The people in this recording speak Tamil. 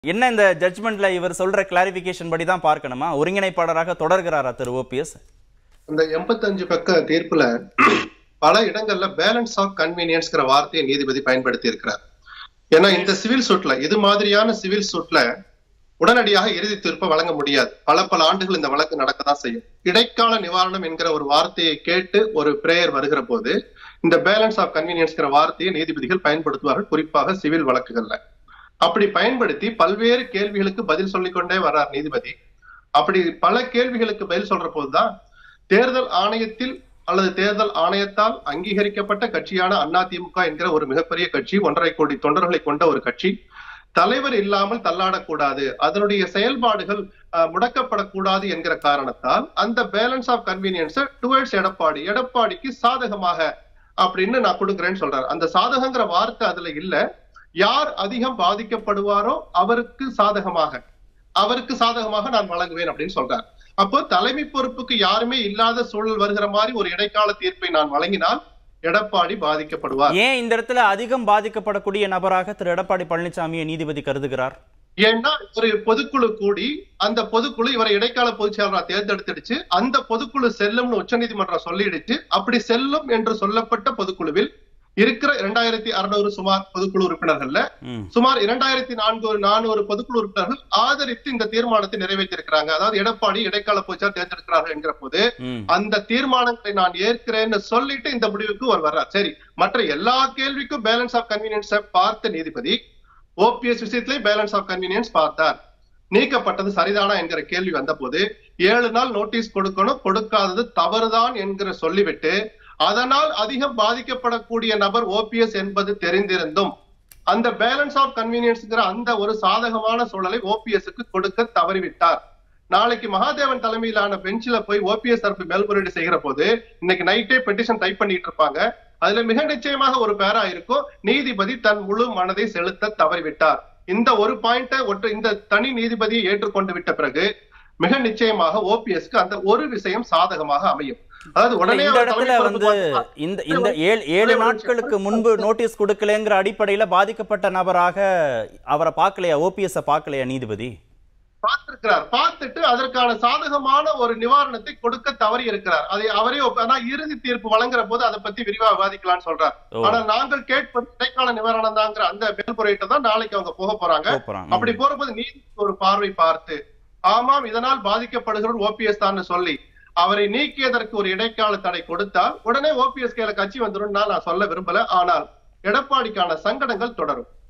என்ன இந்த ஜட்ஜ்மெண்ட்ல இவர் சொல்ற கிளாரிபிகேஷன் படி தான் பார்க்கணுமா ஒருங்கிணைப்பாளராக தொடர்கிறாரா திரு ஓபிஎஸ் இந்த எண்பத்தஞ்சு பக்க தீர்ப்புல பல இடங்கள்ல பேலன்ஸ் ஆஃப் கன்வீனியன்ஸ்ங்கிற வார்த்தையை நீதிபதி பயன்படுத்தி இருக்கிறார் ஏன்னா இந்த சிவில் சூட்ல இது மாதிரியான சிவில் சூட்ல உடனடியாக இறுதி தீர்ப்பை வழங்க முடியாது பல பல ஆண்டுகள் இந்த வழக்கு நடக்கதான் செய்யும் இடைக்கால நிவாரணம் என்கிற ஒரு வார்த்தையை கேட்டு ஒரு பிரேயர் வருகிற போது இந்த பேலன்ஸ் ஆஃப் கன்வீனியன்ஸ்ங்கிற வார்த்தையை நீதிபதிகள் பயன்படுத்துவார்கள் குறிப்பாக சிவில் வழக்குகள்ல அப்படி பயன்படுத்தி பல்வேறு கேள்விகளுக்கு பதில் சொல்லிக்கொண்டே வர்றார் நீதிபதி அப்படி பல கேள்விகளுக்கு பதில் சொல்ற போதுதான் தேர்தல் ஆணையத்தில் அல்லது தேர்தல் ஆணையத்தால் அங்கீகரிக்கப்பட்ட கட்சியான அதிமுக என்கிற ஒரு மிகப்பெரிய கட்சி ஒன்றரை கோடி தொண்டர்களை கொண்ட ஒரு கட்சி தலைவர் இல்லாமல் தள்ளாடக்கூடாது அதனுடைய செயல்பாடுகள் அஹ், முடக்கப்படக்கூடாது என்கிற காரணத்தால் அந்த balance of convenience towards Edappadi எடப்பாடிக்கு சாதகமாக அப்படின்னு நான் கொடுக்குறேன்னு சொல்றாரு அந்த சாதகங்கிற வார்த்தை அதுல இல்ல யார் அதிகம் பாதிக்கப்படுவாரோ அவருக்கு சாதகமாக அவருக்கு சாதகமாக நான் வழங்குவேன் அப்படின்னு சொல்றார் அப்போ தலைமை பொறுப்புக்கு யாருமே இல்லாத சூழல் வருகிற மாதிரி ஒரு இடைக்கால தீர்ப்பை நான் வழங்கினால் எடப்பாடி பாதிக்கப்படுவார் ஏன் இந்த இடத்துல அதிகம் பாதிக்கப்படக்கூடிய நபராக திரு எடப்பாடி பழனிசாமியை நீதிபதி கருதுகிறார் ஏன்னா ஒரு பொதுக்குழு கூடி அந்த பொதுக்குழு இவரை இடைக்கால பொதுச்செயலரா தேர்ந்தெடுத்துடுச்சு அந்த பொதுக்குழு செல்லும்னு உச்சநீதிமன்றம் சொல்லிடுச்சு அப்படி செல்லும் என்று சொல்லப்பட்ட பொதுக்குழுவில் இருக்கிற இரண்டாயிரத்தி அறுநூறு சுமார் பொதுக்குழு உறுப்பினர்கள்ல ம். சுமார் இரண்டாயிரத்தி நான்கு நானூறு பொதுக்குழு உறுப்பினர்கள் ஆதரித்து இந்த தீர்மானத்தை நிறைவேற்றிருக்கிறாங்க அதாவது எடப்பாடி இடைக்கால பொதுச்செயலர் தேர்ந்தெடுக்கிறார்கள் என்கிற போது ம். அந்த தீர்மானத்தை நான் ஏற்கிறேன்னு சொல்லிட்டு இந்த முடிவுக்கு அவர் வர்றார் சரி மற்ற எல்லா கேள்விக்கும் பேலன்ஸ் ஆஃப் கன்வீனியன்ஸை பார்த்த நீதிபதி ஓபிஎஸ் விஷயத்திலே பேலன்ஸ் ஆஃப் கன்வீனியன்ஸ் பார்த்தார் நீக்கப்பட்டது சரிதானா என்கிற கேள்வி வந்தபோது ஏழு நாள் நோட்டீஸ் கொடுக்கணும் கொடுக்காதது தவறுதான் என்கிற சொல்லிவிட்டு அதனால் அதிகம் பாதிக்கப்படக்கூடிய நபர் ஓபிஎஸ் என்பது தெரிந்திருந்தும் அந்த பேலன்ஸ் ஆஃப் கன்வீனியன்ஸ்ங்கிற அந்த ஒரு சாதகமான சூழலை ஓபிஎஸ்க்கு கொடுக்க தவறிவிட்டார் நாளைக்கு மகாதேவன் தலைமையிலான பெஞ்சில போய் ஓபிஎஸ் தரப்பு மேல்முறையீடு செய்கிற போது இன்னைக்கு நைட்டே பெட்டிஷன் டைப் பண்ணிட்டு இருப்பாங்க அதுல மிக நிச்சயமாக ஒரு பேரா இருக்கும் நீதிபதி தன் முழு மனதை செலுத்த தவறிவிட்டார் இந்த ஒரு பாயிண்ட ஒற்று இந்த தனி நீதிபதியை ஏற்றுக்கொண்டு விட்ட பிறகு மிக நிச்சயமாக ஓபிஎஸ்க்கு அந்த ஒரு விஷயம் சாதகமாக அமையும் அதாவது உடனே இந்த அவர் இடத்துல தலைமை வந்து பொறுப்புக்கு வந்துட்டார். இந்த இந்த ஏழு ஏழு நாட்களுக்கு முன்பு நோட்டீஸ் கொடுக்கலங்கிற அடிப்படையில பாதிக்கப்பட்ட நபராக அவரை பார்க்கலையா ஓபிஎஸ் பார்க்கலையா நீதிபதி பார்த்திருக்கிறார் பார்த்துட்டு அதற்கான சாதகமான ஒரு நிவாரணத்தை கொடுக்க தவறி இருக்கிறார் அதை அவரே ஒப்ப- ஆனா இறுதி தீர்ப்பு வழங்குற போது அதை பத்தி விரிவா விவாதிக்கலாம்னு சொல்றார் ஓ. ஆனா நாங்கள் கேட்பது இடைக்கால நிவாரணம் தாங்கிற அந்த மேல்முறையீட்டை தான் நாளைக்கு அவங்க போக போறாங்க போறாங்க அப்படி போறபோது நீதி ஒரு பார்வை பார்த்து ஆமாம் இதனால் பாதிக்கப்படுகிறவர் ஓபிஎஸ் தான் சொல்லி அவரை நீக்கியதற்கு ஒரு இடைக்கால தடை கொடுத்தால் உடனே ஓபிஎஸ் கையில கட்சி வந்துடும் நான் சொல்ல விரும்பல ஆனால் எடப்பாடிக்கான சங்கடங்கள் தொடரும்